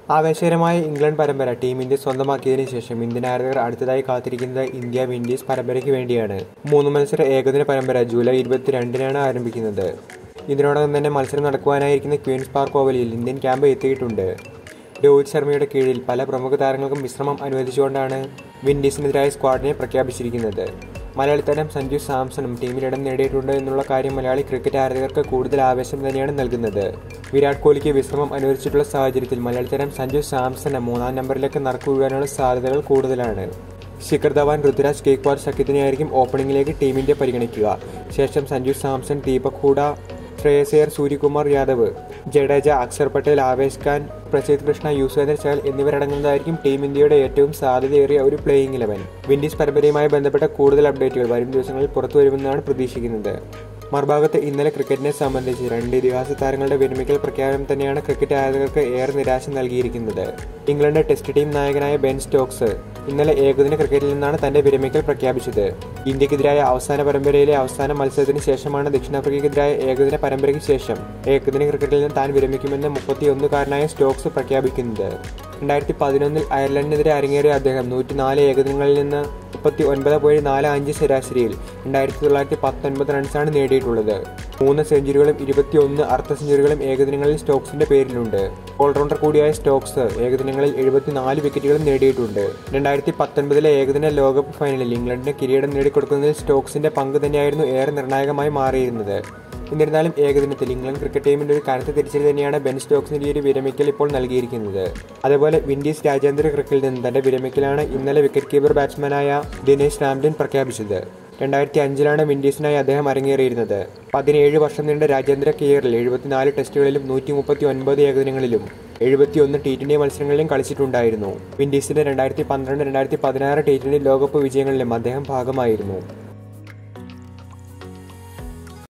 ആവേശകരമായ ഇംഗ്ലണ്ട് പരമ്പര team India സ്വന്തമാക്കിയതിനു ശേഷം ഇന്ത്യൻ ആരാധകർ അടുത്തതായി കാത്തിരിക്കുന്നത് ഇന്ത്യ വിൻഡീസ് പരമ്പരയ്ക്ക് വേണ്ടിയാണ് മൂന്ന് മത്സര ഏകദിന പരമ്പര ജൂലൈ ഇരുപത്തിരണ്ടിനാണ് ആരംഭിക്കുന്നത് ഇതിനോടകം തന്നെ മത്സരം നടക്കുവാനായിരിക്കുന്ന ക്വീൻസ് പാർക്ക് ഓവലിൽ ഇന്ത്യൻ ക്യാമ്പ് എത്തിയിട്ടുണ്ട് രോഹിത് ശർമ്മയുടെ കീഴിൽ പല പ്രമുഖ താരങ്ങൾക്കും വിശ്രമം അനുവദിച്ചുകൊണ്ടാണ് വിൻഡീസിനെതിരായ സ്ക്വാഡിനെ പ്രഖ്യാപിച്ചിരിക്കുന്നത് മലയാളി താരം സഞ്ജു സാംസണും ടീമിൽ ഇടം നേടിയിട്ടുണ്ട് എന്നുള്ള കാര്യം മലയാളി ക്രിക്കറ്റ് ആരാധകർക്ക് കൂടുതൽ ആവേശം തന്നെയാണ് നൽകുന്നത് വിരാട് കോഹ്ലിക്ക് വിശ്രമം അനുവദിച്ചിട്ടുള്ള സാഹചര്യത്തിൽ മലയാളി താരം സഞ്ജു സാംസണ് മൂന്നാം നമ്പറിലേക്ക് നറുക്കു വീഴാനുള്ള സാധ്യതകൾ കൂടുതലാണ് ശിഖർ ധവാൻ ഋതുരാജ് കേക്വാർ സഖ്യത്തിനെയായിരിക്കും ഓപ്പണിംഗിലേക്ക് ടീം ഇന്ത്യ പരിഗണിക്കുക ശേഷം സഞ്ജു സാംസൺ ദീപക് ഹൂഡ ശ്രേയസേർ സൂര്യകുമാർ യാദവ് ജഡേജ അക്ഷർ പട്ടേൽ ആവേശ് ഖാൻ പ്രസീദ് കൃഷ്ണ യൂസ്വേന്ദ്ര ചഹൽ എന്നിവരടങ്ങുന്നതായിരിക്കും ടീം ഇന്ത്യയുടെ ഏറ്റവും സാധ്യതയേറിയ ഒരു പ്ലേയിങ് ഇലവൻ വിൻഡീസ് പരമ്പരയുമായി ബന്ധപ്പെട്ട കൂടുതൽ അപ്ഡേറ്റുകൾ വരും ദിവസങ്ങളിൽ പുറത്തു വരുമെന്നാണ് പ്രതീക്ഷിക്കുന്നത് മറുഭാഗത്ത് ഇന്നലെ ക്രിക്കറ്റിനെ സംബന്ധിച്ച് രണ്ട് ഇതിഹാസ താരങ്ങളുടെ വിരമിക്കൽ പ്രഖ്യാപനം തന്നെയാണ് ക്രിക്കറ്റ് ആരാധകർക്ക് ഏറെ നിരാശ നൽകിയിരിക്കുന്നത് ഇംഗ്ലണ്ട് ടെസ്റ്റ് ടീം നായകനായ ബെൻ സ്റ്റോക്സ് ഇന്നലെ ഏകദിന ക്രിക്കറ്റിൽ നിന്നാണ് തന്റെ വിരമിക്കൽ പ്രഖ്യാപിച്ചത് ഇന്ത്യക്കെതിരായ അവസാന പരമ്പരയിലെ അവസാന മത്സരത്തിന് ശേഷമാണ് ദക്ഷിണാഫ്രിക്കയ്ക്കെതിരായ ഏകദിന പരമ്പരയ്ക്ക് ശേഷം ഏകദിന ക്രിക്കറ്റിൽ നിന്ന് താൻ വിരമിക്കുമെന്ന് മുപ്പത്തിയൊന്നുകാരനായ സ്റ്റോക്സ് പ്രഖ്യാപിക്കുന്നത് രണ്ടായിരത്തി പതിനൊന്നിൽ അയർലൻഡിനെതിരെ അരങ്ങേറിയ അദ്ദേഹം നൂറ്റിനാല് ഏകദിനങ്ങളിൽ നിന്ന് മുപ്പത്തി ഒൻപത് പോയിന്റ് നാല് അഞ്ച് ശരാശരിയിൽ രണ്ടായിരത്തി തൊള്ളായിരത്തി പത്തൊൻപത് റൺസാണ് നേടിയിട്ടുള്ളത് മൂന്ന് സെഞ്ചുറികളും ഇരുപത്തിയൊന്ന് അർദ്ധ സെഞ്ചുറികളും ഏകദിനങ്ങളിൽ സ്റ്റോക്സിന്റെ പേരിലുണ്ട് ഓൾറൗണ്ടർ കൂടിയായ സ്റ്റോക്സ് ഏകദിനങ്ങളിൽ എഴുപത്തിനാല് വിക്കറ്റുകളും നേടിയിട്ടുണ്ട് രണ്ടായിരത്തി പത്തൊൻപതിലെ ഏകദിന ലോകകപ്പ് ഫൈനലിൽ ഇംഗ്ലണ്ടിന് കിരീടം നേടിക്കൊടുക്കുന്നതിൽ സ്റ്റോക്സിന്റെ പങ്ക് തന്നെയായിരുന്നു ഏറെ നിർണായകമായി മാറിയിരുന്നത് എന്നിരുന്നാലും ഏകദിനത്തിൽ ഇംഗ്ലണ്ട് ക്രിക്കറ്റ് ടീമിന്റെ ഒരു കനത്ത തിരിച്ചടി തന്നെയാണ് ബെൻ സ്റ്റോക്സിന്റെ ഈ ഒരു വിരമിക്കൽ ഇപ്പോൾ നൽകിയിരിക്കുന്നത് അതേപോലെ വിൻഡീസ് രാജ്യാന്തര ക്രിക്കറ്റിൽ നിന്ന് തന്റെ വിരമിക്കലാണ് ഇന്നലെ വിക്കറ്റ് കീപ്പർ ബാറ്റ്സ്മാനായ ദിനേശ് റാംലിൻ പ്രഖ്യാപിച്ചത് രണ്ടായിരത്തി അഞ്ചിലാണ് വിൻഡീസിനായി അദ്ദേഹം അരങ്ങേറിയിരുന്നത് പതിനേഴ് വർഷം നീണ്ട രാജ്യാന്തര കരിയറിൽ എഴുപത്തിനാല് ടെസ്റ്റുകളിലും നൂറ്റി മുപ്പത്തി ഒൻപത് ഏകദിനങ്ങളിലും എഴുപത്തിയൊന്ന് ടി ട്വന്റി മത്സരങ്ങളിലും കളിച്ചിട്ടുണ്ടായിരുന്നു വിൻഡീസിന്റെ രണ്ടായിരത്തി പന്ത്രണ്ട് രണ്ടായിരത്തി പതിനാറ് ടി ട്വന്റി ലോകകപ്പ് വിജയങ്ങളിലും അദ്ദേഹം ഭാഗമായിരുന്നു